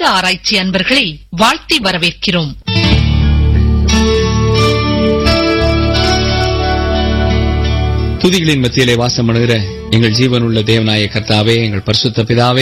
ஆராய்ச்சி அன்பர்களை வாழ்த்தி வரவேற்கிறோம் துதிகளின் மத்தியிலே வாசம் பண்ணுகிற எங்கள் ஜீவனுள்ள தேவனாய கர்த்தாவே எங்கள் பரிசுத்த பிதாவே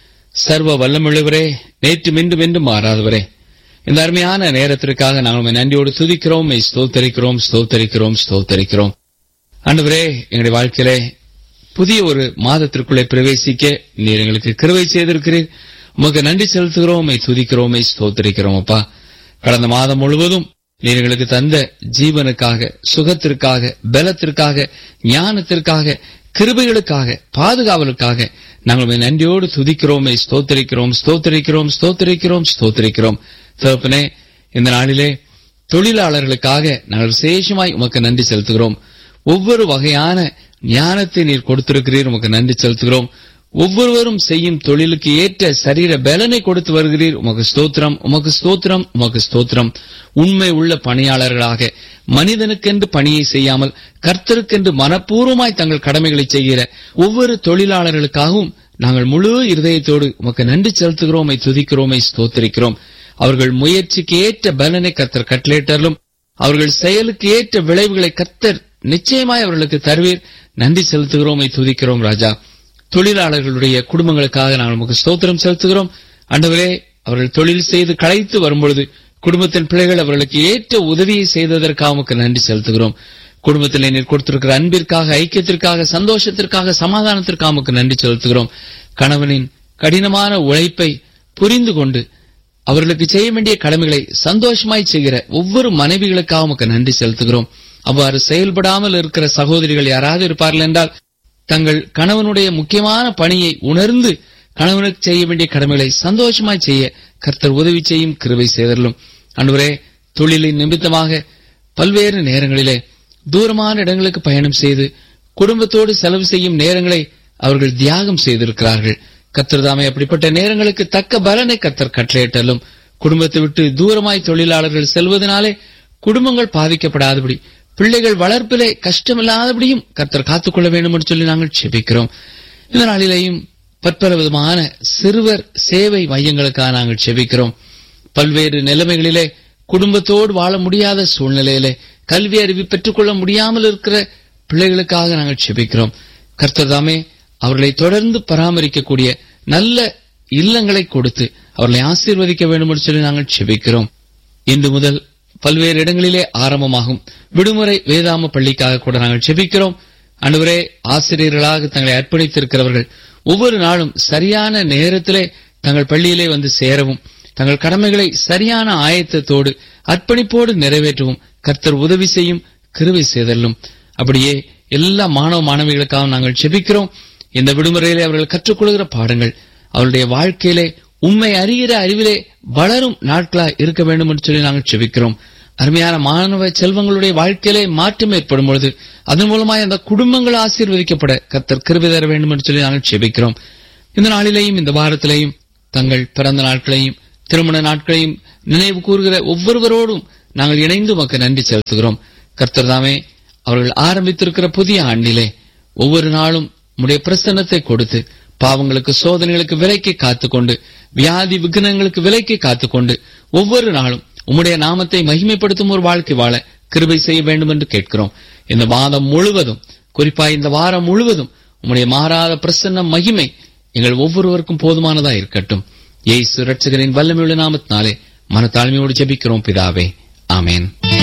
சர்வ வல்லமுள்ளவரே நேற்று மீண்டும் என்றும் மாறாதவரே இந்த அருமையான நேரத்திற்காக நாங்கள் உம்மை நன்றியோடு துதிக்கிறோம் உம்மை ஸ்தோத்தரிக்கிறோம் ஸ்தோத்தரிக்கிறோம் ஸ்தோத்தரிக்கிறோம் ஆண்டவரே எங்களுடைய வாழ்க்கையிலே புதிய ஒரு மாதத்திற்குள்ளே பிரவேசிக்க நீர் எங்களுக்கு கிருவை செய்திருக்கிறீர் உமக்கு நன்றி செலுத்துகிறோம் உம்மை துதிக்கிறோம் உம்மை ஸ்தோத்தரிக்கிறோம் அப்பா கடந்த மாதம் முழுவதும் நீர் எங்களுக்கு தந்த ஜீவனுக்காக சுகத்திற்காக பலத்திற்காக ஞானத்திற்காக கிருபைகளுக்காக பாதுகாவலுக்காக நாங்கள் உம்மை நன்றியோடு துதிக்கிறோமே ஸ்தோத்தரிக்கிறோம் ஸ்தோத்தரிக்கிறோம் ஸ்தோத்தரிக்கிறோம் ஸ்தோத்தரிக்கிறோம் தகப்பனே இந்த நாளிலே தொழிலாளர்களுக்காக நாங்கள் விசேஷமாய் உமக்கு நன்றி செலுத்துகிறோம் ஒவ்வொரு வகையான ஞானத்தை நீர் கொடுத்திருக்கிறீர் உமக்கு நன்றி செலுத்துகிறோம் ஒவ்வொருவரும் செய்யும் தொழிலுக்கு ஏற்ற சரீர பலனை கொடுத்து வருகிறீர் உமக்கு ஸ்தோத்திரம் உமக்கு ஸ்தோத்திரம் உமக்கு ஸ்தோத்திரம் உண்மை உள்ள பணியாளர்களாக மனிதனுக்கென்று பணியை செய்யாமல் கர்த்தருக்கென்று மனப்பூர்வமாய் தங்கள் கடமைகளை செய்கிற ஒவ்வொரு தொழிலாளர்களுக்காகவும் நாங்கள் முழு இருதயத்தோடு உமக்கு நன்றி செலுத்துகிறோம் உம்மை துதிக்கிறோம் உம்மை ஸ்தோத்திரிக்கிறோம் அவர்கள் முயற்சிக்கு ஏற்ற பலனை கர்த்தர் கட்டளையிட்டாலும் அவர்கள் செயலுக்கு ஏற்ற விளைவுகளை கர்த்தர் நிச்சயமாய் அவர்களுக்கு தருவீர் நன்றி செலுத்துகிறோம் உம்மை துதிக்கிறோம் ராஜா தொழிலாளர்களுடைய குடும்பங்களுக்காக நாங்கள் நமக்கு ஸ்தோத்திரம் செலுத்துகிறோம் ஆண்டவரே அவர்கள் தொழில் செய்து களைத்து வரும்பொழுது குடும்பத்தின் பிள்ளைகள் அவர்களுக்கு ஏற்ற உதவியை செய்ததற்காக உமக்கு நன்றி செலுத்துகிறோம் குடும்பத்தில் நீர் கொடுத்திருக்கிற அன்பிற்காக ஐக்கியத்திற்காக சந்தோஷத்திற்காக சமாதானத்திற்காக உமக்கு நன்றி செலுத்துகிறோம் கணவனின் கடினமான உழைப்பை புரிந்து கொண்டு அவர்களுக்கு செய்ய வேண்டிய கடமைகளை சந்தோஷமாய் செய்கிற ஒவ்வொரு மனைவிகளுக்காக உமக்கு நன்றி செலுத்துகிறோம் அவ்வாறு செயல்படாமல் இருக்கிற சகோதரிகள் யாராவது இருப்பார்கள் என்றால் தங்கள் கணவனுடைய முக்கியமான பணியை உணர்ந்து கணவனுக்கு செய்ய வேண்டிய கடமைகளை சந்தோஷமாய் செய்ய கர்த்தர் உதவி செய்யும் கிருவை செய்தரலும் அன்றுவரே தொழிலின் நிமித்தமாக பல்வேறு நேரங்களிலே தூரமான இடங்களுக்கு பயணம் செய்து குடும்பத்தோடு செலவு செய்யும் நேரங்களை அவர்கள் தியாகம் செய்திருக்கிறார்கள் கர்த்தர் தாமே அப்படிப்பட்ட நேரங்களுக்கு தக்க பலனை கர்த்தர் கட்டளையிட்டாலும் குடும்பத்தை விட்டு தூரமாய் தொழிலாளர்கள் செல்வதனாலே குடும்பங்கள் பாதிக்கப்படாதபடி பிள்ளைகள் வளர்ப்பிலே கஷ்டமில்லாதபடியும் கர்த்தர் காத்துக்கொள்ள வேண்டும் என்று சொல்லி நாங்கள் செபிக்கிறோம் இந்த நாளிலேயும் பற்பல விதமான சிறுவர் சேவை மையங்களுக்காக நாங்கள் செபிக்கிறோம் பல்வேறு நிலைமைகளிலே குடும்பத்தோடு வாழ முடியாத சூழ்நிலையிலே கல்வி அறிவு பெற்றுக்கொள்ள முடியாமல் இருக்கிற பிள்ளைகளுக்காக நாங்கள் செபிக்கிறோம் கர்த்தர் தாமே அவர்களை தொடர்ந்து பராமரிக்கக்கூடிய நல்ல இல்லங்களை கொடுத்து அவர்களை ஆசீர்வதிக்க வேண்டும் என்று சொல்லி நாங்கள் செபிக்கிறோம் இன்று முதல் பல்வேறு இடங்களிலே ஆரம்பமாகும் விடுமுறை வேதாம பள்ளிக்காக கூட நாங்கள் செபிக்கிறோம் அன்றுவரே ஆசிரியர்களாக தங்களை அர்ப்பணித்திருக்கிறவர்கள் ஒவ்வொரு நாளும் சரியான நேரத்திலே தங்கள் பள்ளியிலே வந்து சேரவும் தங்கள் கடமைகளை சரியான ஆயத்தத்தோடு அர்ப்பணிப்போடு நிறைவேற்றவும் கர்த்தர் உதவி செய்யும் கிருவை செய்தலும் அப்படியே எல்லா மாணவ மாணவிகளுக்காக நாங்கள் செபிக்கிறோம் இந்த விடுமுறையிலே அவர்கள் கற்றுக்கொள்கிற பாடங்கள் அவருடைய வாழ்க்கையிலே உண்மை அறிகிற அறிவிலே வளரும் நாட்களா இருக்க வேண்டும் என்று சொல்லி நாங்கள் செபிக்கிறோம் அருமையான மாணவ செல்வங்களுடைய வாழ்க்கையிலே மாற்றம் ஏற்படும் பொழுது அதன் மூலமாய் அந்த குடும்பங்கள் ஆசீர்வதிக்கப்பட கர்த்தர் கிருபை தர வேண்டும் என்று சொல்லி நாங்கள் செபிக்கிறோம் இந்த நாளிலேயும் இந்த வாரத்திலேயும் தங்கள் பிறந்த நாட்களையும் திருமண நாட்களையும் நினைவு கூறுகிற ஒவ்வொருவரோடும் நாங்கள் இணைந்து உமக்கு நன்றி செலுத்துகிறோம் கர்த்தர் தாமே அவர்கள் ஆரம்பித்திருக்கிற புதிய ஆண்டிலே ஒவ்வொரு நாளும் உடைய பிரசன்னத்தை கொடுத்து பாவங்களுக்கு சோதனைகளுக்கு விலைக்கு காத்துக்கொண்டு வியாதி விக்னங்களுக்கு விலைக்கு காத்துக்கொண்டு ஒவ்வொரு நாளும் உம்முடைய நாமத்தை மகிமைப்படுத்தும் ஒரு வாழ்க்கை வாழ கிருபை செய்ய வேண்டும் என்று கேட்கிறோம் இந்த மாதம் முழுவதும் குறிப்பா இந்த வாரம் முழுவதும் உம்முடைய மாறாத பிரசன்ன மகிமை எங்கள் ஒவ்வொருவருக்கும் போதுமானதா இருக்கட்டும் ஏசு ரட்சகரின் வல்லமையுள்ள நாமத்தினாலே மனத்தாழ்மையோடு ஜெபிக்கிறோம் பிதாவே ஆமேன்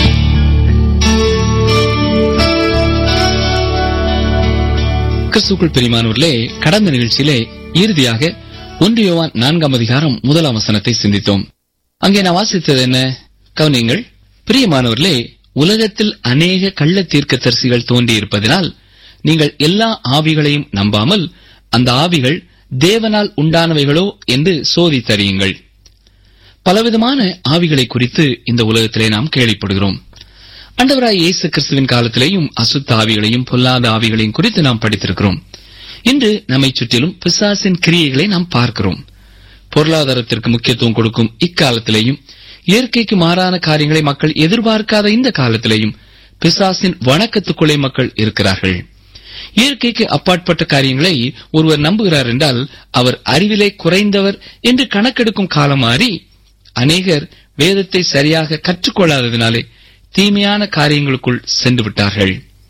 கிறிஸ்துக்குள் பிரிமானவர்களே கடந்த நிகழ்ச்சியிலே இறுதியாக ஒன்று யோவான் நான்காம் அதிகாரம் முதலாம் வசனத்தை சிந்தித்தோம் அங்கே நான் வாசித்தது என்ன கவனியங்கள் பிரியமானவர்களே உலகத்தில் அநேக கள்ள தீர்க்கதரிசிகள் தோன்றியிருப்பதினால் நீங்கள் எல்லா ஆவிகளையும் நம்பாமல் அந்த ஆவிகள் தேவனால் உண்டானவைகளோ என்று சோதித்தறியுங்கள் பலவிதமான ஆவிகளை குறித்து இந்த உலகத்திலே நாம் கேள்விப்படுகிறோம் அண்டவராய் இயேசு கிறிஸ்துவின் காலத்திலேயும் அசுத்த ஆவிகளையும் பொல்லாத ஆவிகளையும் குறித்து நாம் படித்திருக்கிறோம் இன்று நம்மை சுற்றிலும் பிசாசின் கிரியைகளை நாம் பார்க்கிறோம் பொருளாதாரத்திற்கு முக்கியத்துவம் கொடுக்கும் இக்காலத்திலேயும் இயற்கைக்கு மாறான காரியங்களை மக்கள் எதிர்பார்க்காத இந்த காலத்திலேயும் பிசாசின் வணக்கத்துக்குள்ளே மக்கள் இருக்கிறார்கள் இயற்கைக்கு அப்பாற்பட்ட காரியங்களை ஒருவர் நம்புகிறார் என்றால் அவர் அறிவிலே குறைந்தவர் என்று கணக்கெடுக்கும் காலம் மாறி அநேகர் வேதத்தை சரியாக கற்றுக்கொள்ளாததினாலே தீமையான காரியங்களுக்குள் சென்று விட்டார்கள்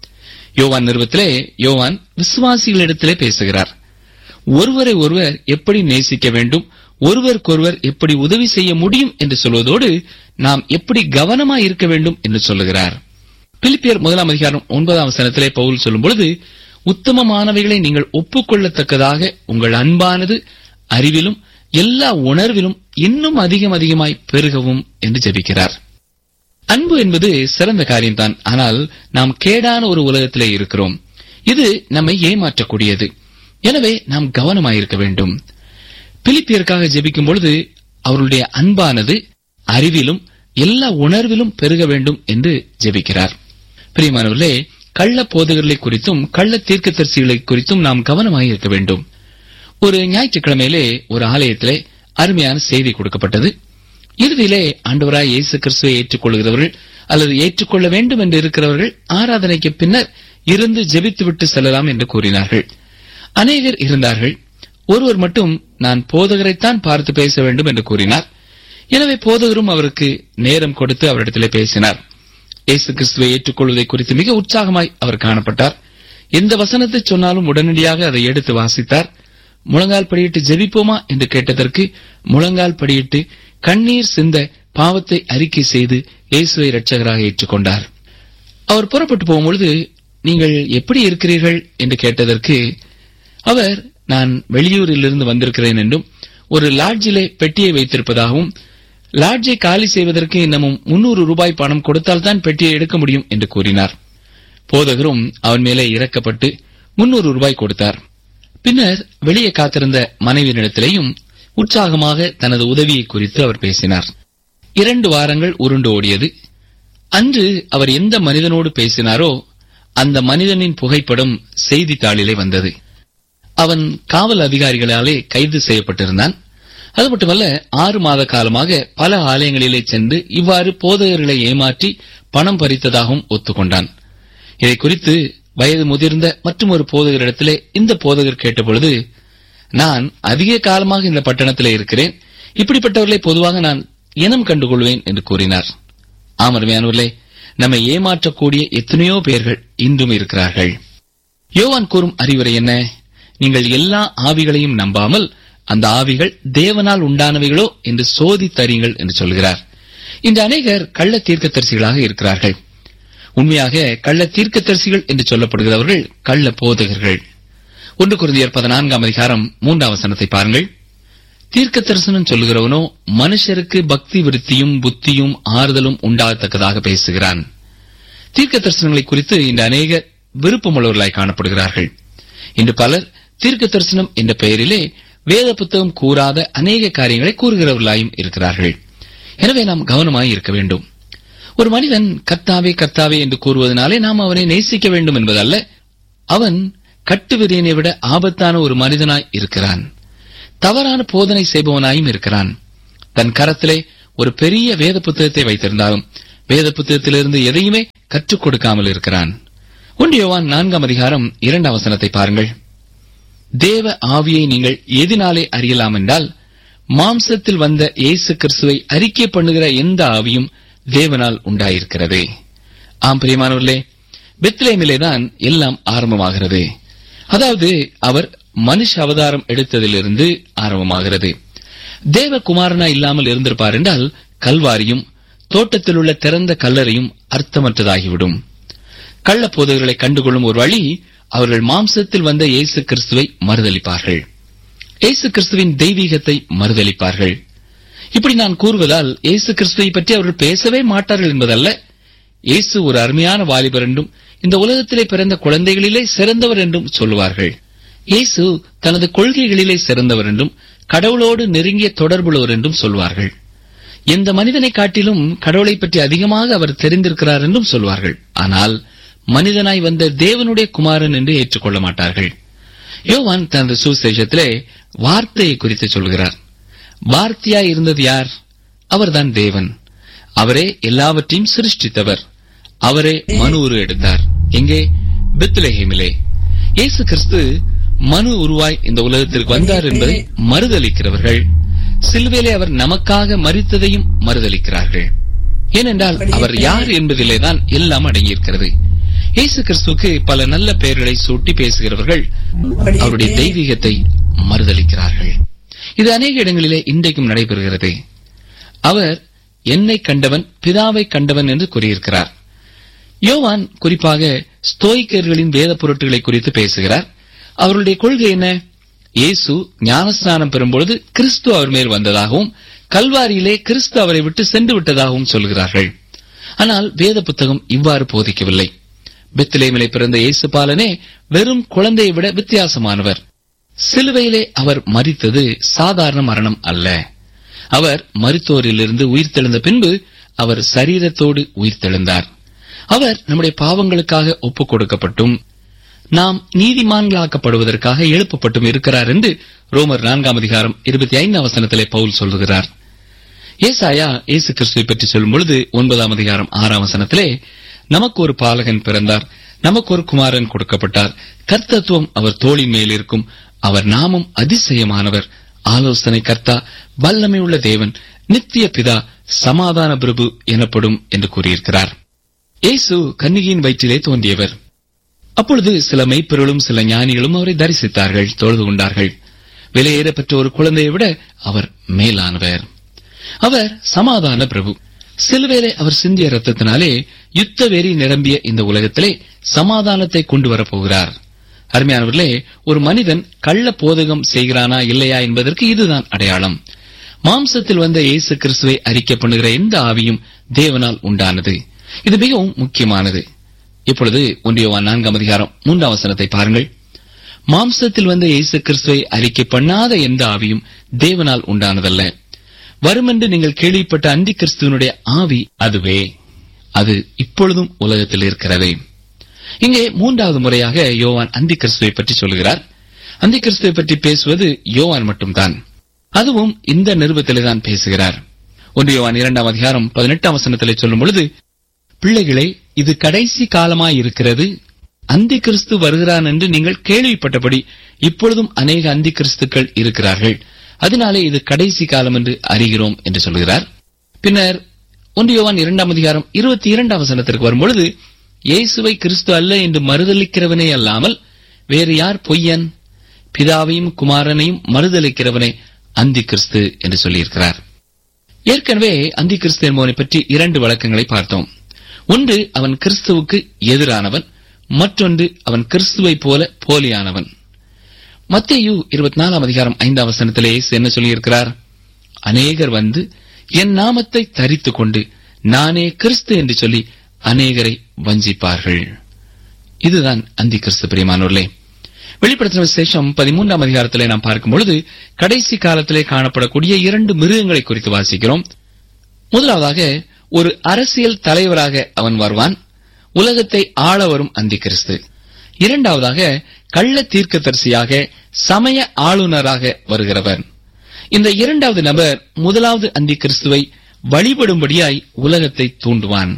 யோவான் நிறுவத்திலே யோவான் விசுவாசிகளிடத்திலே பேசுகிறார் ஒருவரை ஒருவர் எப்படி நேசிக்க வேண்டும் ஒருவருக்கொருவர் எப்படி உதவி செய்ய முடியும் என்று சொல்வதோடு நாம் எப்படி கவனமாய் இருக்க வேண்டும் என்று சொல்லுகிறார் பிலிப்பியர் முதலாம் அதிகாரம் ஒன்பதாம் வசனத்திலே பவுல் சொல்லும் பொழுது உத்தமமானவைகளை நீங்கள் ஒப்புக்கொள்ளத்தக்கதாக உங்கள் அன்பானது அறிவிலும் எல்லா உணர்விலும் இன்னும் அதிகம் அதிகமாய் பெருகவும் என்று ஜெபிக்கிறார் அன்பு என்பது சிறந்த காரியம்தான் ஆனால் நாம் கேடான ஒரு உலகத்திலே இருக்கிறோம் இது நம்மை ஏமாற்றக்கூடியது எனவே நாம் கவனமாயிருக்க வேண்டும் பிலிப்பியருக்காக ஜெபிக்கும் பொழுது அவருடைய அன்பானது அறிவிலும் எல்லா உணர்விலும் பெருக வேண்டும் என்று ஜெபிக்கிறார் பிரியமானவர்களே கள்ள போதகர்களை குறித்தும் கள்ள தீர்க்கதரிசிகளை குறித்தும் நாம் கவனமாக இருக்க வேண்டும் ஒரு ஞாயிற்றுக்கிழமையிலே ஒரு ஆலயத்திலே அருமையான செய்தி கொடுக்கப்பட்டது இறுதியிலே ஆண்டவராய் இயேசு கிறிஸ்துவை ஏற்றுக்கொள்கிறவர்கள் அல்லது ஏற்றுக்கொள்ள வேண்டும் என்று இருக்கிறவர்கள் ஆராதனைக்கு பின்னர் இருந்து ஜெபித்துவிட்டு செல்லலாம் என்று கூறினார்கள் அநேகர் இருந்தார்கள் ஒருவர் மட்டும் நான் போதகரைத்தான் பார்த்து பேச வேண்டும் என்று கூறினார் எனவே போதகரும் அவருக்கு நேரம் கொடுத்து அவரிடத்திலே பேசினார் இயேசு கிறிஸ்துவை ஏற்றுக்கொள்வதை குறித்து மிக உற்சாகமாய் அவர் காணப்பட்டார் எந்த வசனத்தை சொன்னாலும் உடனடியாக அதை எடுத்து வாசித்தார் முழங்கால் படியிட்டு ஜெபிப்போமா என்று கேட்டதற்கு முழங்கால் படியிட்டு கண்ணீர் சிந்த பாவத்தை அறிக்கை செய்து இயேசுவை இரட்சகராக ஏற்றுக்கொண்டார் அவர் புறப்பட்டு போகும்பொழுது நீங்கள் எப்படி இருக்கிறீர்கள் என்று கேட்டதற்கு அவர் நான் வெளியூரிலிருந்து வந்திருக்கிறேன் என்றும் ஒரு லாட்ஜிலே பெட்டியை வைத்திருப்பதாகவும் லாட்ஜை காலி செய்வதற்கு இன்னமும் முன்னூறு ரூபாய் பணம் கொடுத்தால் தான் பெட்டியை எடுக்க முடியும் என்று கூறினார் போதகரும் அவன் மேலே இறக்கப்பட்டு முன்னூறு ரூபாய் கொடுத்தார் பின்னர் வெளியே காத்திருந்த மனைவியினிடத்திலேயும் உற்சாகமாக தனது உதவியை குறித்து அவர் பேசினார் இரண்டு வாரங்கள் உருண்டு ஓடியது அன்று அவர் எந்த மனிதனோடு பேசினாரோ அந்த மனிதனின் புகைப்படம் செய்தித்தாளிலே வந்தது அவன் காவல் அதிகாரிகளாலே கைது செய்யப்பட்டிருந்தான் அது மட்டுமல்ல ஆறு மாத காலமாக பல ஆலயங்களிலே சென்று இவ்வாறு போதகர்களை ஏமாற்றி பணம் பறித்ததாகவும் ஒத்துக்கொண்டான் இதை குறித்து வயது முதிர்ந்த மற்றும் ஒரு போதகரிடத்திலே இந்த போதகர் கேட்டபொழுது நான் அதிக காலமாக இந்த பட்டணத்திலே இருக்கிறேன் இப்படிப்பட்டவர்களை பொதுவாக நான் இனம் கண்டுகொள்வேன் என்று கூறினார் ஆமருமையானவர்களே நம்மை ஏமாற்றக்கூடிய எத்தனையோ பேர்கள் இன்றும் இருக்கிறார்கள் யோவான் கூறும் அறிவுரை என்ன நீங்கள் எல்லா ஆவிகளையும் நம்பாமல் அந்த ஆவிகள் தேவனால் உண்டானவைகளோ என்று சோதித்தறியுங்கள் என்று சொல்கிறார் இன்று அநேகர் கள்ள தீர்க்கதரிசிகளாக இருக்கிறார்கள் உண்மையாக கள்ள தீர்க்கதரிசிகள் என்று சொல்லப்படுகிறவர்கள் கள்ள போதகர்கள் ஒன்று குருந்தியர் பதினான்காம் அதிகாரம் மூன்றாம் வசனத்தை பாருங்கள் தீர்க்க தரிசனம் சொல்லுகிறவனோ மனுஷருக்கு பக்தி விருத்தியும் புத்தியும் ஆறுதலும் உண்டாகத்தக்கதாக பேசுகிறான் தீர்க்க தரிசனங்களை குறித்து இந்த அநேக விருப்பமுள்ளவர்களாய் காணப்படுகிறார்கள் இன்று பலர் தீர்க்க தரிசனம் என்ற பெயரிலே வேத புத்தகம் கூறாத அநேக காரியங்களை கூறுகிறவர்களாயும் இருக்கிறார்கள் எனவே நாம் கவனமாய் இருக்க வேண்டும் ஒரு மனிதன் கர்த்தாவே கர்த்தாவே என்று கூறுவதனாலே நாம் அவனை நேசிக்க வேண்டும் என்பதல்ல அவன் கட்டுவிரியனை விட ஆபத்தான ஒரு மனிதனாய் இருக்கிறான் தவறான போதனை செய்பவனாயும் இருக்கிறான் தன் கரத்திலே ஒரு பெரிய வேத புத்தகத்தை வைத்திருந்தாலும் வேத புத்தகத்திலிருந்து எதையுமே கற்றுக் கொடுக்காமல் இருக்கிறான் ஒன்று யோவான் நான்காம் அதிகாரம் இரண்டாம் வசனத்தை பாருங்கள் தேவ ஆவியை நீங்கள் எதினாலே அறியலாம் என்றால் மாம்சத்தில் வந்த இயேசு கிறிஸ்துவை அறிக்கை பண்ணுகிற எந்த ஆவியும் தேவனால் உண்டாயிருக்கிறது ஆம் பிரியமானவர்களே பெத்லேமிலேதான் எல்லாம் ஆரம்பமாகிறது அதாவது அவர் மனுஷ அவதாரம் எடுத்ததிலிருந்து ஆரம்பமாகிறது தேவகுமாரனா இல்லாமல் இருந்திருப்பார் என்றால் கல்வாரியும் தோட்டத்தில் உள்ள திறந்த கல்லறையும் அர்த்தமற்றதாகிவிடும் கள்ள போதகர்களை கண்டுகொள்ளும் ஒரு வழி அவர்கள் மாம்சத்தில் வந்த இயேசு கிறிஸ்துவை மறுதளிப்பார்கள் இயேசு கிறிஸ்துவின் தெய்வீகத்தை மறுதளிப்பார்கள் இப்படி நான் கூறுவதால் இயேசு கிறிஸ்துவை பற்றி அவர்கள் பேசவே மாட்டார்கள் என்பதல்ல இயேசு ஒரு அருமையான வாலிபர் என்றும் இந்த உலகத்திலே பிறந்த குழந்தைகளிலே சிறந்தவர் என்றும் சொல்லுவார்கள் இயேசு தனது கொள்கைகளிலே சிறந்தவர் என்றும் கடவுளோடு நெருங்கிய தொடர்புள்ளவர் என்றும் சொல்வார்கள் எந்த மனிதனை காட்டிலும் கடவுளை பற்றி அதிகமாக அவர் தெரிந்திருக்கிறார் என்றும் சொல்வார்கள் ஆனால் மனிதனாய் வந்த தேவனுடைய குமாரன் என்று ஏற்றுக்கொள்ள மாட்டார்கள் யோவான் தனது சுவிசேஷத்திலே வார்த்தையை குறித்து சொல்கிறார் வார்த்தையாய் இருந்தது யார் அவர்தான் தேவன் அவரே எல்லாவற்றையும் சிருஷ்டித்தவர் அவரே மனு உரு எடுத்தார் எங்கே பெத்லஹேமிலே இயேசு கிறிஸ்து மனு உருவாய் இந்த உலகத்திற்கு வந்தார் என்பதை மறுதலிக்கிறவர்கள் சிலுவையிலே அவர் நமக்காக மரித்ததையும் மறுதலிக்கிறார்கள் ஏனென்றால் அவர் யார் என்பதிலே தான் எல்லாம் அடங்கியிருக்கிறது இயேசு கிறிஸ்துவுக்கு பல நல்ல பெயர்களை சூட்டி பேசுகிறவர்கள் அவருடைய தெய்வீகத்தை மறுதலிக்கிறார்கள் இது அநேக இடங்களிலே இன்றைக்கும் நடைபெறுகிறது அவர் என்னை கண்டவன் பிதாவை கண்டவன் என்று கூறியிருக்கிறார் யோவான் குறிப்பாக ஸ்தோய்க்கர்களின் வேத பொருட்களை குறித்து பேசுகிறார் அவருடைய கொள்கை என்ன இயேசு ஞானஸ்நானம் பெறும்பொழுது கிறிஸ்து அவர் மேல் வந்ததாகவும் கல்வாரியிலே கிறிஸ்து அவரை விட்டு சென்று விட்டதாகவும் சொல்கிறார்கள் ஆனால் வேத புத்தகம் இவ்வாறு போதிக்கவில்லை பெத்லேமிலே பிறந்த இயேசு பாலனே வெறும் குழந்தையை விட வித்தியாசமானவர் சிலுவையிலே அவர் மரித்தது சாதாரண மரணம் அல்ல அவர் மரித்தோரிலிருந்து உயிர்த்தெழுந்த பின்பு அவர் சரீரத்தோடு உயிர்த்தெழுந்தார் அவர் நம்முடைய பாவங்களுக்காக ஒப்புக் கொடுக்கப்பட்டும் நாம் நீதிமான்களாக்கப்படுவதற்காக எழுப்பப்பட்டும் இருக்கிறார் என்று ரோமர் நான்காம் அதிகாரம் இருபத்தி ஐந்தாம் வசனத்திலே பவுல் சொல்லுகிறார் ஏசாயா இயேசு கிறிஸ்துவை பற்றி சொல்லும் பொழுது ஒன்பதாம் அதிகாரம் ஆறாம் வசனத்திலே நமக்கு ஒரு பாலகன் பிறந்தார் நமக்கு ஒரு குமாரன் கொடுக்கப்பட்டார் கர்த்தத்துவம் அவர் தோளின் மேல் இருக்கும் அவர் நாமம் அதிசயமானவர் ஆலோசனை கர்த்தா வல்லமை உள்ள தேவன் நித்திய பிதா சமாதான பிரபு எனப்படும் என்று கூறியிருக்கிறார் இயேசு கன்னிகையின் வயிற்றிலே தோன்றியவர் அப்பொழுது சில மெய்ப்பொருளும் சில ஞானிகளும் அவரை தரிசித்தார்கள் தொழுது கொண்டார்கள் விலையேற பெற்ற ஒரு குழந்தையை விட அவர் மேலானவர் அவர் சமாதான பிரபு சிலுவேலை அவர் சிந்திய ரத்தத்தினாலே யுத்த வெறி நிரம்பிய இந்த உலகத்திலே சமாதானத்தை கொண்டு வரப்போகிறார் அருமையானவர்களே ஒரு மனிதன் கள்ள போதகம் செய்கிறானா இல்லையா என்பதற்கு இதுதான் அடையாளம் மாம்சத்தில் வந்த இயேசு கிறிஸ்துவை அறிக்கை பண்ணுகிற எந்த ஆவியும் தேவனால் உண்டானது இது மிகவும் முக்கியமானது இப்பொழுது ஒன்றியவான் நான்காம் அதிகாரம் மூன்றாம் வசனத்தை பாருங்கள் மாம்சத்தில் வந்த இயேசு கிறிஸ்துவை அறிக்கை பண்ணாத எந்த ஆவியும் தேவனால் உண்டானதல்ல வருமென்று நீங்கள் கேள்விப்பட்ட அந்தி கிறிஸ்துவனுடைய ஆவி அதுவே அது இப்பொழுதும் உலகத்தில் இருக்கிறது இங்கே மூன்றாவது முறையாக யோவான் அந்தி கிறிஸ்துவை பற்றி சொல்கிறார் அந்தி கிறிஸ்துவை பற்றி பேசுவது யோவான் மட்டும்தான் அதுவும் இந்த நிருபத்திலே தான் பேசுகிறார் ஒன்று யோவான் இரண்டாம் அதிகாரம் பதினெட்டாம் வசனத்திலே சொல்லும் பொழுது பிள்ளைகளே இது கடைசி காலமாயிருக்கிறது அந்தி கிறிஸ்து வருகிறான் என்று நீங்கள் கேள்விப்பட்டபடி இப்பொழுதும் அநேக அந்தி கிறிஸ்துக்கள் இருக்கிறார்கள் அதனாலே இது கடைசி காலம் என்று அறிகிறோம் என்று சொல்கிறார் பின்னர் ஒன்றியவான் இரண்டாம் அதிகாரம் இருபத்தி இரண்டாம் வசனத்திற்கு வரும்பொழுது இயேசுவை கிறிஸ்து அல்ல என்று மறுதலிக்கிறவனே அல்லாமல் வேறு யார் பொய்யன் பிதாவையும் குமாரனையும் மறுதலிக்கிறவனே அந்தி கிறிஸ்து என்று சொல்லியிருக்கிறார் ஏற்கனவே அந்தி கிறிஸ்து என்பவனை பற்றி இரண்டு வழக்கங்களை பார்த்தோம் ஒன்று அவன் கிறிஸ்துவுக்கு எதிரானவன் மற்றொன்று அவன் கிறிஸ்துவை போல போலியானவன் மத்தேயு இருபத்தி நாலாம் அதிகாரம் ஐந்தாம் வசனத்திலே இயேசு என்ன சொல்லியிருக்கிறார் அநேகர் வந்து என் நாமத்தை தரித்துக் கொண்டு நானே கிறிஸ்து என்று சொல்லி அநேகரை வஞ்சிப்பார்கள் இதுதான் அந்தி கிறிஸ்து பிரியமானோர்களே வெளிப்படுத்தின விசேஷம் பதிமூன்றாம் அதிகாரத்திலே நாம் பார்க்கும் பொழுது கடைசி காலத்திலே காணப்படக்கூடிய இரண்டு மிருகங்களை குறித்து வாசிக்கிறோம் முதலாவதாக ஒரு அரசியல் தலைவராக அவன் வருவான் உலகத்தை ஆள வரும் அந்தி கிறிஸ்து இரண்டாவதாக கள்ள தீர்க்கதரிசியாக சமய ஆளுநராக வருகிறவர் இந்த இரண்டாவது நபர் முதலாவது அந்தி கிறிஸ்துவை வழிபடும்படியாய் உலகத்தை தூண்டுவான்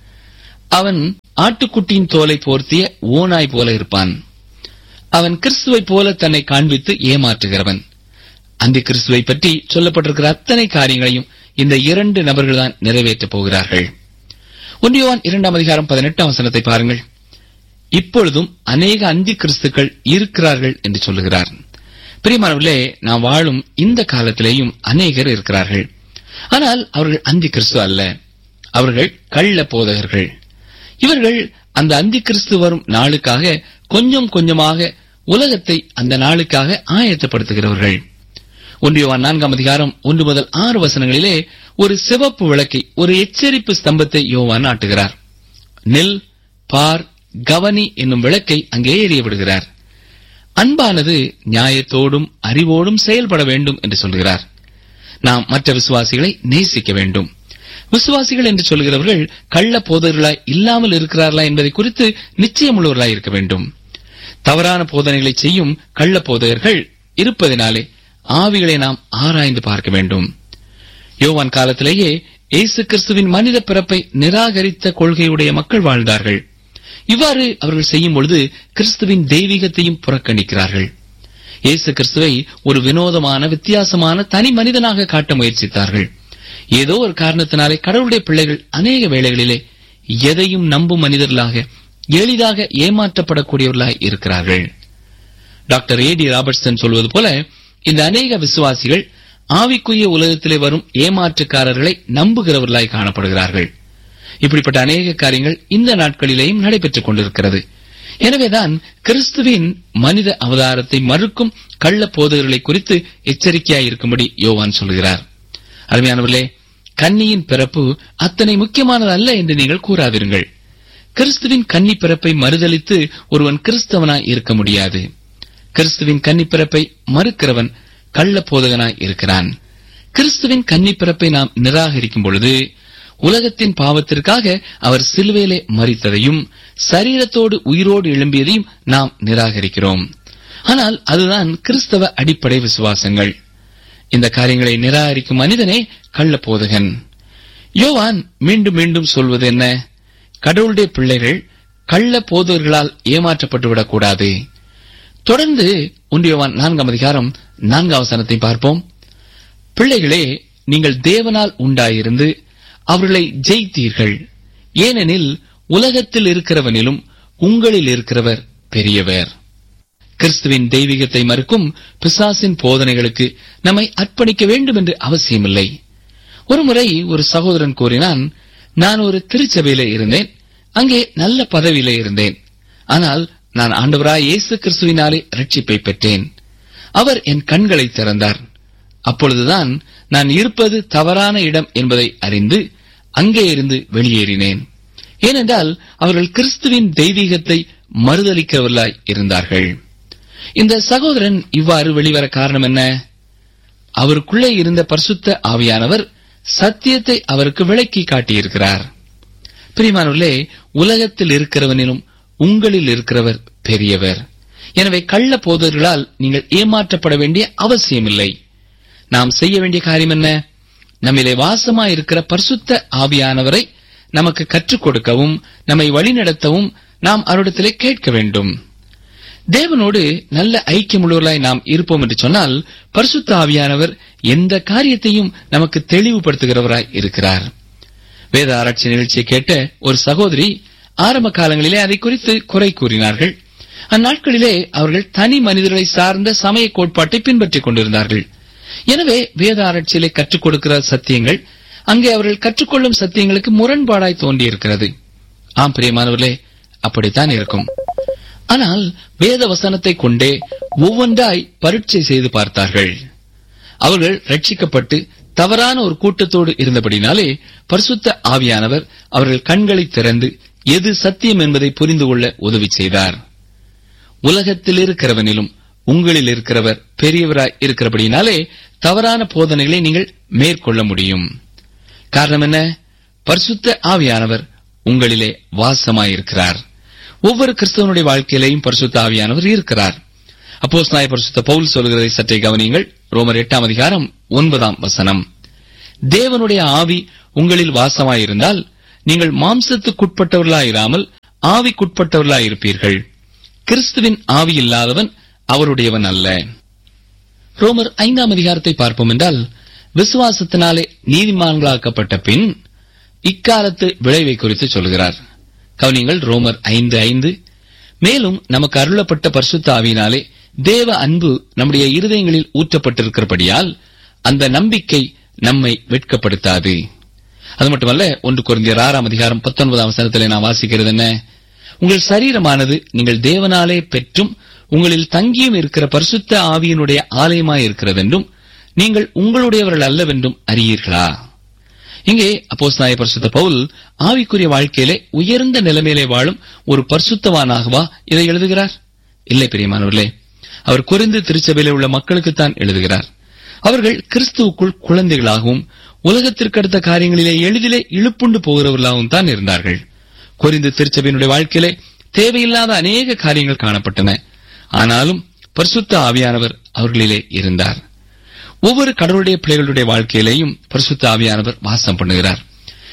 அவன் ஆட்டுக்குட்டியின் தோலை போர்த்திய ஓனாய் போல இருப்பான் அவன் கிறிஸ்துவை போல தன்னை காண்பித்து ஏமாற்றுகிறவன் அந்த கிறிஸ்துவை பற்றி சொல்லப்பட்டிருக்கிற அத்தனை காரியங்களையும் இந்த இரண்டு நபர்கள்தான் நிறைவேற்றப் போகிறார்கள் ஒன்றியவான் இரண்டாம் அதிகாரம் பதினெட்டாம் வசனத்தை பாருங்கள் இப்பொழுதும் அநேக அந்தி கிறிஸ்துக்கள் இருக்கிறார்கள் என்று சொல்லுகிறார் பிரியமானவர்களே நாம் வாழும் இந்த காலத்திலேயும் அநேகர் இருக்கிறார்கள் ஆனால் அவர்கள் அந்தி கிறிஸ்து அல்ல அவர்கள் கள்ள போதகர்கள் இவர்கள் அந்த அந்தி கிறிஸ்து வரும் நாளுக்காக கொஞ்சம் கொஞ்சமாக உலகத்தை அந்த நாளுக்காக ஆயத்தப்படுத்துகிறவர்கள் ஒன்றியவான் நான்காம் அதிகாரம் ஒன்று முதல் ஆறு வசனங்களிலே ஒரு சிவப்பு விளக்கை ஒரு எச்சரிப்பு ஸ்தம்பத்தை யோவான் நாட்டுகிறார் நெல் பார் கவனி என்னும் விளக்கை அங்கே எறிய விடுகிறார் அன்பானது நியாயத்தோடும் அறிவோடும் செயல்பட வேண்டும் என்று சொல்கிறார் நாம் மற்ற விசுவாசிகளை நேசிக்க வேண்டும் விசுவாசிகள் என்று சொல்கிறவர்கள் கள்ள போதகர்களாய் இல்லாமல் இருக்கிறார்களா என்பதை குறித்து நிச்சயமுள்ளவர்களாய் இருக்க வேண்டும் தவறான போதனைகளை செய்யும் கள்ள போதகர்கள் இருப்பதினாலே ஆவிகளை நாம் ஆராய்ந்து பார்க்க வேண்டும் யோவான் காலத்திலேயே இயேசு கிறிஸ்துவின் மனித பிறப்பை நிராகரித்த கொள்கையுடைய மக்கள் வாழ்ந்தார்கள் இவ்வாறு அவர்கள் செய்யும் பொழுது கிறிஸ்துவின் தெய்வீகத்தையும் புறக்கணிக்கிறார்கள் இயேசு கிறிஸ்துவை ஒரு வினோதமான வித்தியாசமான தனி மனிதனாக காட்ட முயற்சித்தார்கள் ஏதோ ஒரு காரணத்தினாலே கடவுளுடைய பிள்ளைகள் அநேக வேளைகளிலே எதையும் நம்பும் மனிதர்களாக எளிதாக ஏமாற்றப்படக்கூடியவர்களாய் இருக்கிறார்கள் டாக்டர் ஏ டி ராபர்ட்சன் சொல்வது போல இந்த அநேக விசுவாசிகள் ஆவிக்குரிய உலகத்திலே வரும் ஏமாற்றுக்காரர்களை நம்புகிறவர்களாய் காணப்படுகிறார்கள் இப்படிப்பட்ட அநேக காரியங்கள் இந்த நாட்களிலேயும் நடைபெற்றுக் கொண்டிருக்கிறது எனவேதான் கிறிஸ்துவின் மனித அவதாரத்தை மறுக்கும் கள்ள போதகர்களை குறித்து எச்சரிக்கையாயிருக்கும்படி யோவான் சொல்கிறார் அருமையானவர்களே கன்னியின் பிறப்பு அத்தனை முக்கியமானது அல்ல என்று நீங்கள் கூறாதிருங்கள் கிறிஸ்துவின் கன்னி பிறப்பை மறுதலித்து ஒருவன் கிறிஸ்தவனாய் இருக்க முடியாது கிறிஸ்துவின் கன்னி பிறப்பை மறுக்கிறவன் கள்ள போதகனாய் இருக்கிறான் கிறிஸ்துவின் கன்னி பிறப்பை நாம் நிராகரிக்கும் பொழுது உலகத்தின் பாவத்திற்காக அவர் சிலுவையிலே மறித்ததையும் சரீரத்தோடு உயிரோடு எழும்பியதையும் நாம் நிராகரிக்கிறோம் ஆனால் அதுதான் கிறிஸ்தவ அடிப்படை விசுவாசங்கள் இந்த காரியங்களை நிராகரிக்கும் மனிதனே கள்ள போதகன் யோவான் மீண்டும் மீண்டும் சொல்வது என்ன கடவுளுடைய பிள்ளைகள் கள்ள போதகர்களால் ஏமாற்றப்பட்டு விடக்கூடாது தொடர்ந்து ஒன்றியவான் நான்காம் அதிகாரம் நான்காம் வசனத்தை பார்ப்போம் பிள்ளைகளே நீங்கள் தேவனால் உண்டாயிருந்து அவர்களை ஜெயித்தீர்கள் ஏனெனில் உலகத்தில் இருக்கிறவனிலும் உங்களில் இருக்கிறவர் பெரியவர் கிறிஸ்துவின் தெய்வீகத்தை மறுக்கும் பிசாசின் போதனைகளுக்கு நம்மை அர்ப்பணிக்க வேண்டும் என்று அவசியமில்லை ஒருமுறை ஒரு சகோதரன் கூறினான் நான் ஒரு திருச்சபையிலே இருந்தேன் அங்கே நல்ல பதவியிலே இருந்தேன் ஆனால் நான் ஆண்டவராய் இயேசு கிறிஸ்துவினாலே ரட்சிப்பை பெற்றேன் அவர் என் கண்களை திறந்தார் அப்பொழுதுதான் நான் இருப்பது தவறான இடம் என்பதை அறிந்து அங்கே இருந்து வெளியேறினேன் ஏனென்றால் அவர்கள் கிறிஸ்துவின் தெய்வீகத்தை மறுதளிக்கவர்களாய் இருந்தார்கள் இந்த சகோதரன் இவ்வாறு வெளிவர காரணம் என்ன அவருக்குள்ளே இருந்த பரிசுத்த ஆவியானவர் சத்தியத்தை அவருக்கு விளக்கி காட்டியிருக்கிறார் பிரிமானவர்களே உலகத்தில் இருக்கிறவனிலும் உங்களில் இருக்கிறவர் பெரியவர் எனவே கள்ள போதர்களால் நீங்கள் ஏமாற்றப்பட வேண்டிய அவசியமில்லை நாம் செய்ய வேண்டிய காரியம் என்ன நம்மிலே வாசமாயிருக்கிற பரிசுத்த ஆவியானவரை நமக்கு கற்றுக் கொடுக்கவும் நம்மை வழிநடத்தவும் நாம் அவரிடத்திலே கேட்க வேண்டும் தேவனோடு நல்ல ஐக்கியமுள்ளவர்களாய் நாம் இருப்போம் என்று சொன்னால் பரிசுத்த ஆவியானவர் எந்த காரியத்தையும் நமக்கு தெளிவுபடுத்துகிறவராய் இருக்கிறார் வேத ஆராய்ச்சி நிகழ்ச்சியை கேட்ட ஒரு சகோதரி ஆரம்ப காலங்களிலே அதை குறித்து குறை கூறினார்கள் அந்நாட்களிலே அவர்கள் தனி மனிதர்களை சார்ந்த சமய கோட்பாட்டை பின்பற்றிக் கொண்டிருந்தார்கள் எனவே வேத ஆராய்ச்சியிலே கற்றுக் கொடுக்கிற சத்தியங்கள் அங்கே அவர்கள் கற்றுக்கொள்ளும் சத்தியங்களுக்கு முரண்பாடாய் தோன்றியிருக்கிறது ஆம் பிரியமானவர்களே அப்படித்தான் இருக்கும் ஆனால் வேத வசனத்தை கொண்டே ஒவ்வொன்றாய் பரீட்சை செய்து பார்த்தார்கள் அவர்கள் ரட்சிக்கப்பட்டு தவறான ஒரு கூட்டத்தோடு இருந்தபடினாலே பரிசுத்த ஆவியானவர் அவர்கள் கண்களை திறந்து எது சத்தியம் என்பதை புரிந்து கொள்ள உதவி செய்தார் உலகத்தில் இருக்கிறவனிலும் உங்களில் இருக்கிறவர் பெரியவராய் இருக்கிறபடினாலே தவறான போதனைகளை நீங்கள் மேற்கொள்ள முடியும் காரணம் என்ன பரிசுத்த ஆவியானவர் உங்களிலே வாசமாயிருக்கிறார் ஒவ்வொரு கிறிஸ்தவனுடைய வாழ்க்கையிலேயும் பரிசுத்த ஆவியானவர் இருக்கிறார் அப்போஸ் நாய பரிசுத்த பவுல் சொல்கிறதை சற்றே கவனியுங்கள் ரோமர் எட்டாம் அதிகாரம் ஒன்பதாம் வசனம் தேவனுடைய ஆவி உங்களில் வாசமாயிருந்தால் நீங்கள் மாம்சத்துக்குட்பட்டவர்களாயிராமல் ஆவிக்குட்பட்டவர்களாயிருப்பீர்கள் கிறிஸ்துவின் ஆவி இல்லாதவன் அவருடையவன் அல்ல ரோமர் ஐந்தாம் அதிகாரத்தை பார்ப்போம் என்றால் விசுவாசத்தினாலே நீதிமான்களாக்கப்பட்ட பின் இக்காலத்து விளைவை குறித்து சொல்கிறார் கவனிங்கள் ரோமர் ஐந்து ஐந்து மேலும் நமக்கு அருளப்பட்ட பரிசுத்த ஆவியினாலே தேவ அன்பு நம்முடைய இருதயங்களில் ஊற்றப்பட்டிருக்கிறபடியால் அந்த நம்பிக்கை நம்மை வெட்கப்படுத்தாது அது மட்டுமல்ல ஒன்று குறைந்த ஆறாம் அதிகாரம் பத்தொன்பதாம் வசனத்திலே நான் வாசிக்கிறது என்ன உங்கள் சரீரமானது நீங்கள் தேவனாலே பெற்றும் உங்களில் தங்கியும் இருக்கிற பரிசுத்த ஆவியினுடைய ஆலயமாய் இருக்கிறது என்றும் நீங்கள் உங்களுடையவர்கள் அல்லவென்றும் அறியீர்களா இங்கே அப்போஸ் நாய பரிசுத்த பவுல் ஆவிக்குரிய வாழ்க்கையிலே உயர்ந்த நிலைமையிலே வாழும் ஒரு பரிசுத்தவானாகவா இதை எழுதுகிறார் இல்லை பிரியமானவர்களே அவர் குறைந்து திருச்சபையிலே உள்ள மக்களுக்குத்தான் எழுதுகிறார் அவர்கள் கிறிஸ்துவுக்குள் குழந்தைகளாகவும் உலகத்திற்கு அடுத்த காரியங்களிலே எளிதிலே இழுப்புண்டு போகிறவர்களாகவும் தான் இருந்தார்கள் குறிந்து திருச்சபையினுடைய வாழ்க்கையிலே தேவையில்லாத அநேக காரியங்கள் காணப்பட்டன ஆனாலும் பரிசுத்த ஆவியானவர் அவர்களிலே இருந்தார் ஒவ்வொரு கடவுளுடைய பிள்ளைகளுடைய வாழ்க்கையிலேயும் பரிசுத்த ஆவியானவர் வாசம் பண்ணுகிறார்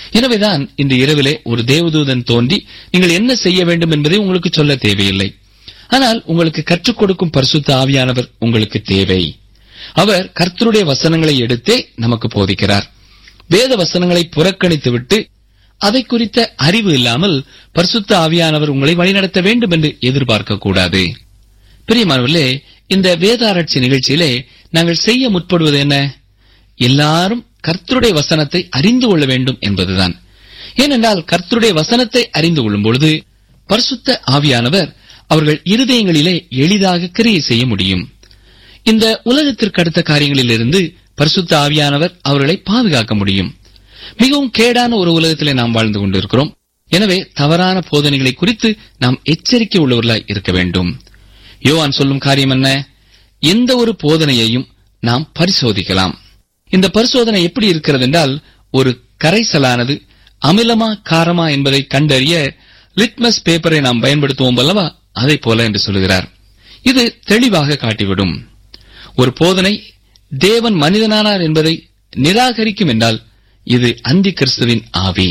எனவேதான் இன்று இரவிலே ஒரு தேவதூதன் தோன்றி நீங்கள் என்ன செய்ய வேண்டும் என்பதை உங்களுக்கு சொல்ல தேவையில்லை ஆனால் உங்களுக்கு கற்றுக் கொடுக்கும் பரிசுத்த ஆவியானவர் உங்களுக்கு தேவை அவர் கர்த்தருடைய வசனங்களை எடுத்தே நமக்கு போதிக்கிறார் வேத வசனங்களை புறக்கணித்துவிட்டு அதை குறித்த அறிவு இல்லாமல் பரிசுத்த ஆவியானவர் உங்களை வழிநடத்த வேண்டும் என்று எதிர்பார்க்க கூடாது பிரியமானவர்களே இந்த வேதாராய்ச்சி நிகழ்ச்சியிலே நாங்கள் செய்ய முற்படுவது என்ன எல்லாரும் கர்த்தருடைய வசனத்தை அறிந்து கொள்ள வேண்டும் என்பதுதான் ஏனென்றால் கர்த்தருடைய வசனத்தை அறிந்து கொள்ளும் பொழுது பரிசுத்த ஆவியானவர் அவர்கள் இருதயங்களிலே எளிதாக கிரியை செய்ய முடியும் இந்த உலகத்திற்கு அடுத்த காரியங்களிலிருந்து பரிசுத்த ஆவியானவர் அவர்களை பாதுகாக்க முடியும் மிகவும் கேடான ஒரு உலகத்திலே நாம் வாழ்ந்து கொண்டிருக்கிறோம் எனவே தவறான போதனைகளை குறித்து நாம் எச்சரிக்கை உள்ளவர்களாய் இருக்க வேண்டும் யோவான் சொல்லும் காரியம் என்ன எந்த ஒரு போதனையையும் நாம் பரிசோதிக்கலாம் இந்த பரிசோதனை எப்படி இருக்கிறது என்றால் ஒரு கரைசலானது அமிலமா காரமா என்பதை கண்டறிய லிட்மஸ் பேப்பரை நாம் பயன்படுத்துவோம் அல்லவா அதை போல என்று சொல்லுகிறார் இது தெளிவாக காட்டிவிடும் ஒரு போதனை தேவன் மனிதனானார் என்பதை நிராகரிக்கும் என்றால் இது அந்தி கிறிஸ்துவின் ஆவி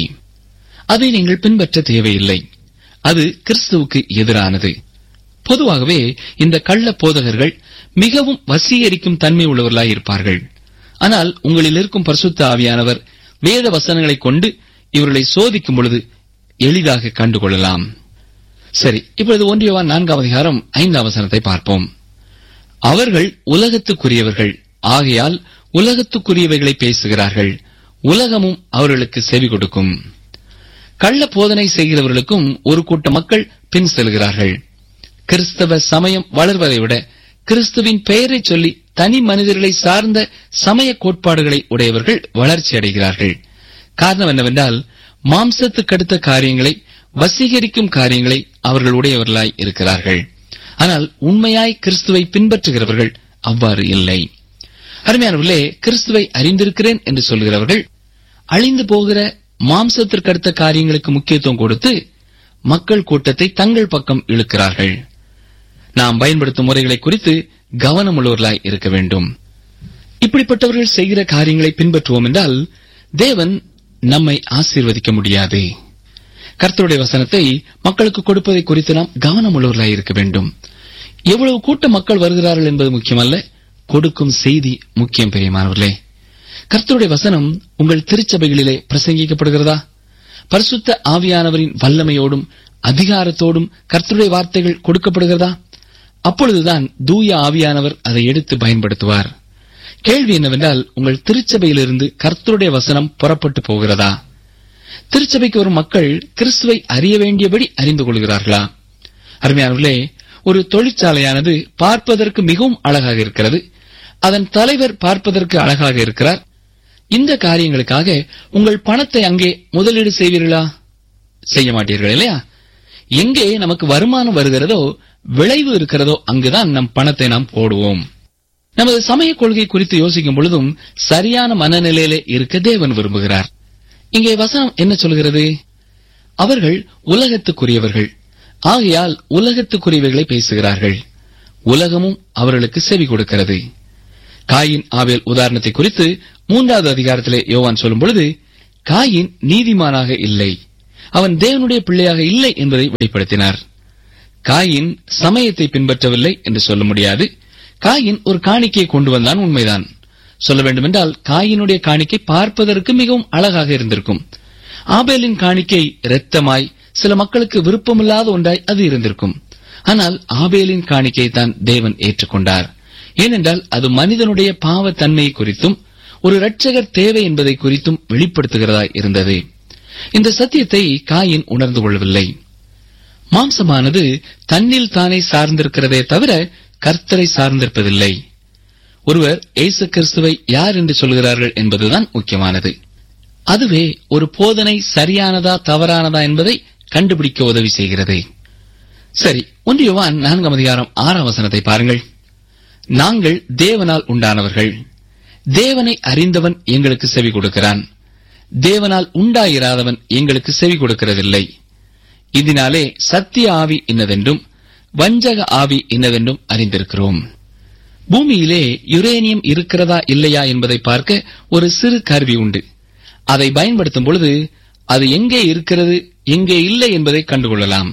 அதை நீங்கள் பின்பற்ற தேவையில்லை அது கிறிஸ்துவுக்கு எதிரானது பொதுவாகவே இந்த கள்ள போதகர்கள் மிகவும் வசீகரிக்கும் தன்மை உள்ளவர்களாய் இருப்பார்கள் ஆனால் உங்களில் இருக்கும் பரிசுத்த ஆவியானவர் வேத வசனங்களைக் கொண்டு இவர்களை சோதிக்கும் பொழுது எளிதாக கண்டுகொள்ளலாம் சரி இப்பொழுது ஒன்றியவான் நான்காம் அதிகாரம் ஐந்தாம் வசனத்தை பார்ப்போம் அவர்கள் உலகத்துக்குரியவர்கள் ஆகையால் உலகத்துக்குரியவைகளை பேசுகிறார்கள் உலகமும் அவர்களுக்கு செவி கொடுக்கும் கள்ள போதனை செய்கிறவர்களுக்கும் ஒரு கூட்ட மக்கள் பின் செல்கிறார்கள் கிறிஸ்தவ சமயம் வளர்வதை விட கிறிஸ்துவின் பெயரை சொல்லி தனி மனிதர்களை சார்ந்த சமய கோட்பாடுகளை உடையவர்கள் வளர்ச்சி அடைகிறார்கள் காரணம் என்னவென்றால் மாம்சத்துக்கடுத்த காரியங்களை வசீகரிக்கும் காரியங்களை அவர்கள் உடையவர்களாய் இருக்கிறார்கள் ஆனால் உண்மையாய் கிறிஸ்துவை பின்பற்றுகிறவர்கள் அவ்வாறு இல்லை அருமையானவர்களே கிறிஸ்துவை அறிந்திருக்கிறேன் என்று சொல்கிறவர்கள் அழிந்து போகிற மாம்சத்திற்கடுத்த காரியங்களுக்கு முக்கியத்துவம் கொடுத்து மக்கள் கூட்டத்தை தங்கள் பக்கம் இழுக்கிறார்கள் நாம் பயன்படுத்தும் முறைகளை குறித்து கவனமுள்ளவர்களாய் இருக்க வேண்டும் இப்படிப்பட்டவர்கள் செய்கிற காரியங்களை பின்பற்றுவோம் என்றால் தேவன் நம்மை ஆசீர்வதிக்க முடியாது கர்த்தருடைய வசனத்தை மக்களுக்கு கொடுப்பதை குறித்து நாம் கவனமுள்ளவர்களாய் இருக்க வேண்டும் எவ்வளவு கூட்ட மக்கள் வருகிறார்கள் என்பது முக்கியமல்ல கொடுக்கும் செய்தி முக்கியம் பெரியமானவர்களே கர்த்தருடைய வசனம் உங்கள் திருச்சபைகளிலே பிரசங்கிக்கப்படுகிறதா பரிசுத்த ஆவியானவரின் வல்லமையோடும் அதிகாரத்தோடும் கர்த்தருடைய வார்த்தைகள் கொடுக்கப்படுகிறதா அப்பொழுதுதான் தூய ஆவியானவர் அதை எடுத்து பயன்படுத்துவார் கேள்வி என்னவென்றால் உங்கள் திருச்சபையிலிருந்து கர்த்தருடைய வசனம் புறப்பட்டு போகிறதா திருச்சபைக்கு வரும் மக்கள் கிறிஸ்துவை அறிய வேண்டியபடி அறிந்து கொள்கிறார்களா அருமையானவர்களே ஒரு தொழிற்சாலையானது பார்ப்பதற்கு மிகவும் அழகாக இருக்கிறது அதன் தலைவர் பார்ப்பதற்கு அழகாக இருக்கிறார் இந்த காரியங்களுக்காக உங்கள் பணத்தை அங்கே முதலீடு செய்வீர்களா செய்ய மாட்டீர்கள் இல்லையா எங்கே நமக்கு வருமானம் வருகிறதோ விளைவு இருக்கிறதோ அங்குதான் நம் பணத்தை நாம் போடுவோம் நமது சமய கொள்கை குறித்து யோசிக்கும் பொழுதும் சரியான மனநிலையிலே இருக்க தேவன் விரும்புகிறார் இங்கே வசனம் என்ன சொல்கிறது அவர்கள் உலகத்துக்குரியவர்கள் ஆகையால் உலகத்துக்குரியவைகளை பேசுகிறார்கள் உலகமும் அவர்களுக்கு செவி கொடுக்கிறது காயின் ஆவேல் உதாரணத்தை குறித்து மூன்றாவது அதிகாரத்திலே யோவான் சொல்லும் பொழுது காயின் நீதிமானாக இல்லை அவன் தேவனுடைய பிள்ளையாக இல்லை என்பதை வெளிப்படுத்தினார் காயின் சமயத்தை பின்பற்றவில்லை என்று சொல்ல முடியாது காயின் ஒரு காணிக்கையை கொண்டு வந்தான் உண்மைதான் சொல்ல வேண்டுமென்றால் காயினுடைய காணிக்கை பார்ப்பதற்கு மிகவும் அழகாக இருந்திருக்கும் ஆபேலின் காணிக்கை இரத்தமாய் சில மக்களுக்கு விருப்பமில்லாத ஒன்றாய் அது இருந்திருக்கும் ஆனால் ஆபேலின் காணிக்கை தான் தேவன் ஏற்றுக்கொண்டார் ஏனென்றால் அது மனிதனுடைய பாவ தன்மையை குறித்தும் ஒரு இரட்சகர் தேவை என்பதை குறித்தும் வெளிப்படுத்துகிறதாய் இருந்தது இந்த சத்தியத்தை காயின் உணர்ந்து கொள்ளவில்லை மாம்சமானது தன்னில் தானே சார்ந்திருக்கிறதே தவிர கர்த்தரை சார்ந்திருப்பதில்லை ஒருவர் ஏசு கிறிஸ்துவை யார் என்று சொல்கிறார்கள் என்பதுதான் முக்கியமானது அதுவே ஒரு போதனை சரியானதா தவறானதா என்பதை கண்டுபிடிக்க உதவி செய்கிறது சரி ஒன்றியவான் நான்காம் அதிகாரம் ஆறாம் வசனத்தை பாருங்கள் நாங்கள் தேவனால் உண்டானவர்கள் தேவனை அறிந்தவன் எங்களுக்கு செவி கொடுக்கிறான் தேவனால் உண்டாயிராதவன் எங்களுக்கு செவி கொடுக்கிறதில்லை இதனாலே சத்திய ஆவி இன்னதென்றும் வஞ்சக ஆவி இன்னதென்றும் அறிந்திருக்கிறோம் பூமியிலே யுரேனியம் இருக்கிறதா இல்லையா என்பதை பார்க்க ஒரு சிறு கருவி உண்டு அதை பயன்படுத்தும் பொழுது அது எங்கே இருக்கிறது எங்கே இல்லை என்பதை கண்டுகொள்ளலாம்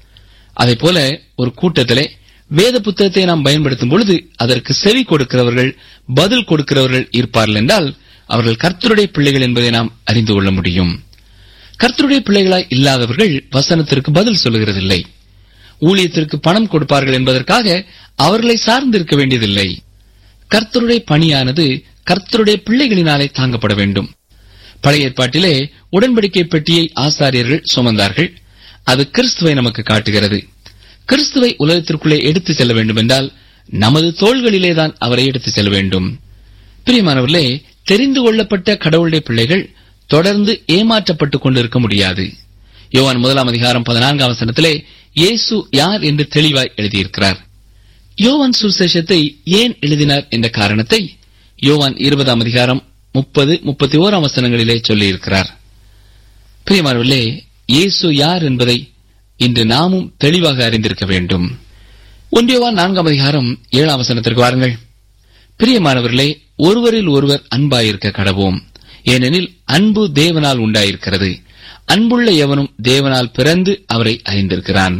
அதைப் போல ஒரு கூட்டத்திலே வேத புத்தகத்தை நாம் பயன்படுத்தும் பொழுது அதற்கு செவி கொடுக்கிறவர்கள் பதில் கொடுக்கிறவர்கள் இருப்பார்கள் என்றால் அவர்கள் கர்த்தருடைய பிள்ளைகள் என்பதை நாம் அறிந்து கொள்ள முடியும் கர்த்தருடைய பிள்ளைகளாய் இல்லாதவர்கள் வசனத்திற்கு பதில் சொல்லுகிறதில்லை ஊழியத்திற்கு பணம் கொடுப்பார்கள் என்பதற்காக அவர்களை சார்ந்திருக்க வேண்டியதில்லை கர்த்தருடைய பணியானது கர்த்தருடைய பிள்ளைகளினாலே தாங்கப்பட வேண்டும் பழைய ஏற்பாட்டிலே உடன்படிக்கை பெட்டியை ஆசாரியர்கள் சுமந்தார்கள் அது கிறிஸ்துவை நமக்கு காட்டுகிறது கிறிஸ்துவை உலகத்திற்குள்ளே எடுத்துச் செல்ல வேண்டும் என்றால் நமது தோள்களிலேதான் அவரை எடுத்துச் செல்ல வேண்டும் பிரியமானவர்களே தெரிந்து கொள்ளப்பட்ட கடவுளுடைய பிள்ளைகள் தொடர்ந்து ஏமாற்றப்பட்டுக் கொண்டிருக்க முடியாது யோவான் முதலாம் அதிகாரம் பதினான்காம் வசனத்திலே இயேசு யார் என்று தெளிவாய் எழுதியிருக்கிறார் யோவான் சுசேஷத்தை ஏன் எழுதினார் என்ற காரணத்தை யோவான் இருபதாம் அதிகாரம் முப்பது முப்பத்தி ஓராம் வசனங்களிலே சொல்லியிருக்கிறார் பிரியமானவர்களே இயேசு யார் என்பதை இன்று நாமும் தெளிவாக அறிந்திருக்க வேண்டும் ஒன்றியவான் நான்காம் அதிகாரம் ஏழாம் வசனத்திற்கு வாருங்கள் பிரியமானவர்களே ஒருவரில் ஒருவர் அன்பாயிருக்க கடவோம் ஏனெனில் அன்பு தேவனால் உண்டாயிருக்கிறது அன்புள்ள எவனும் தேவனால் பிறந்து அவரை அறிந்திருக்கிறான்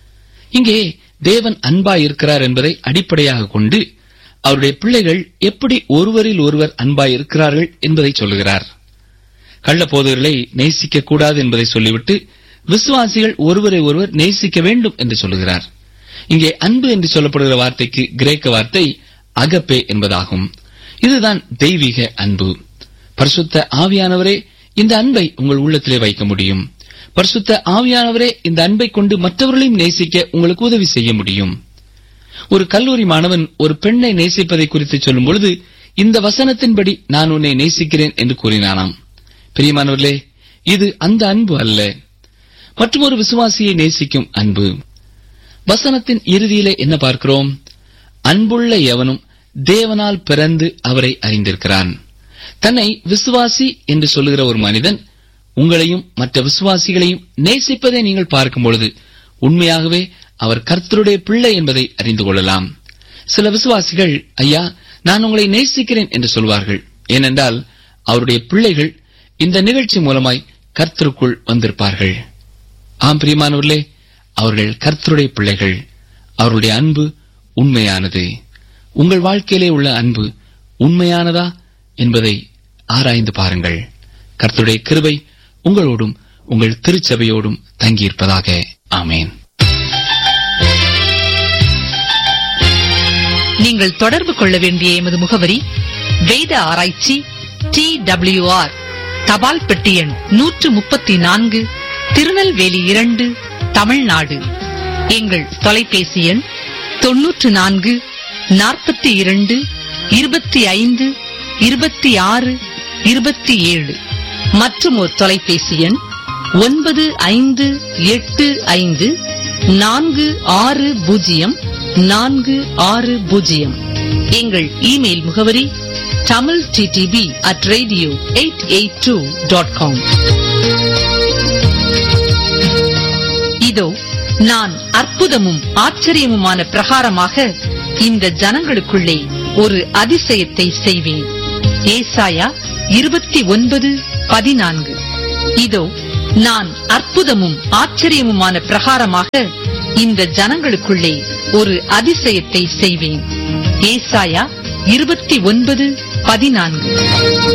இங்கே தேவன் அன்பாயிருக்கிறார் என்பதை அடிப்படையாக கொண்டு அவருடைய பிள்ளைகள் எப்படி ஒருவரில் ஒருவர் அன்பாயிருக்கிறார்கள் என்பதை சொல்லுகிறார் கள்ள போதகர்களை நேசிக்க கூடாது என்பதை சொல்லிவிட்டு விசுவாசிகள் ஒருவரை ஒருவர் நேசிக்க வேண்டும் என்று சொல்லுகிறார் இங்கே அன்பு என்று சொல்லப்படுகிற வார்த்தைக்கு கிரேக்க வார்த்தை அகப்பே என்பதாகும் இதுதான் தெய்வீக அன்பு பரிசுத்த ஆவியானவரே இந்த அன்பை உங்கள் உள்ளத்திலே வைக்க முடியும் பரிசுத்த ஆவியானவரே இந்த அன்பை கொண்டு மற்றவர்களையும் நேசிக்க உங்களுக்கு உதவி செய்ய முடியும் ஒரு கல்லூரி மாணவன் ஒரு பெண்ணை நேசிப்பதை குறித்து சொல்லும் பொழுது இந்த வசனத்தின்படி நான் உன்னை நேசிக்கிறேன் என்று கூறினானாம் பிரியமானவர்களே இது அந்த அன்பு அல்ல மற்றும் ஒரு விசுவாசியை நேசிக்கும் அன்பு வசனத்தின் இறுதியிலே என்ன பார்க்கிறோம் அன்புள்ள எவனும் தேவனால் பிறந்து அவரை அறிந்திருக்கிறான் தன்னை விசுவாசி என்று சொல்லுகிற ஒரு மனிதன் உங்களையும் மற்ற விசுவாசிகளையும் நேசிப்பதை நீங்கள் பார்க்கும் பொழுது உண்மையாகவே அவர் கர்த்தருடைய பிள்ளை என்பதை அறிந்து கொள்ளலாம் சில விசுவாசிகள் ஐயா நான் உங்களை நேசிக்கிறேன் என்று சொல்வார்கள் ஏனென்றால் அவருடைய பிள்ளைகள் இந்த நிகழ்ச்சி மூலமாய் கர்த்தருக்குள் வந்திருப்பார்கள் ஆம் பிரியமானவர்களே அவர்கள் கர்த்தருடைய பிள்ளைகள் அவருடைய அன்பு உண்மையானது உங்கள் வாழ்க்கையிலே உள்ள அன்பு உண்மையானதா என்பதை ஆராய்ந்து பாருங்கள் கர்த்தருடைய கிருபை உங்களோடும் உங்கள் திருச்சபையோடும் தங்கியிருப்பதாக ஆமேன் நீங்கள் தொடர்பு கொள்ள வேண்டிய எமது முகவரி வேத ஆராய்ச்சி டி ஆர் தபால் பெட்டி எண் நூற்று முப்பத்தி நான்கு திருநெல்வேலி இரண்டு தமிழ்நாடு எங்கள் தொலைபேசி எண் தொன்னூற்று நான்கு நாற்பத்தி இரண்டு இருபத்தி ஐந்து இருபத்தி ஆறு இருபத்தி ஏழு மற்றும் ஒரு தொலைபேசி எண் ஒன்பது ஐந்து எட்டு ஐந்து நான்கு ஆறு பூஜ்ஜியம் நான்கு ஆறு பூஜ்ஜியம் எங்கள் இமெயில் முகவரி Tamil DDP at radio eight eight two dot com இதோ நான் அற்புதமும் ஆச்சரியமுமான பிரகாரமாக இந்த ஜனங்களுக்குள்ளே ஒரு அதிசயத்தை செய்வேன் ஏசாயா இருபத்தி ஒன்பது பதினான்கு இதோ நான் அற்புதமும் ஆச்சரியமுமான பிரகாரமாக இந்த ஜனங்களுக்குள்ளே ஒரு அதிசயத்தை செய்வேன் ஏசாயா இருபத்தி ஒன்பது பதினான்கு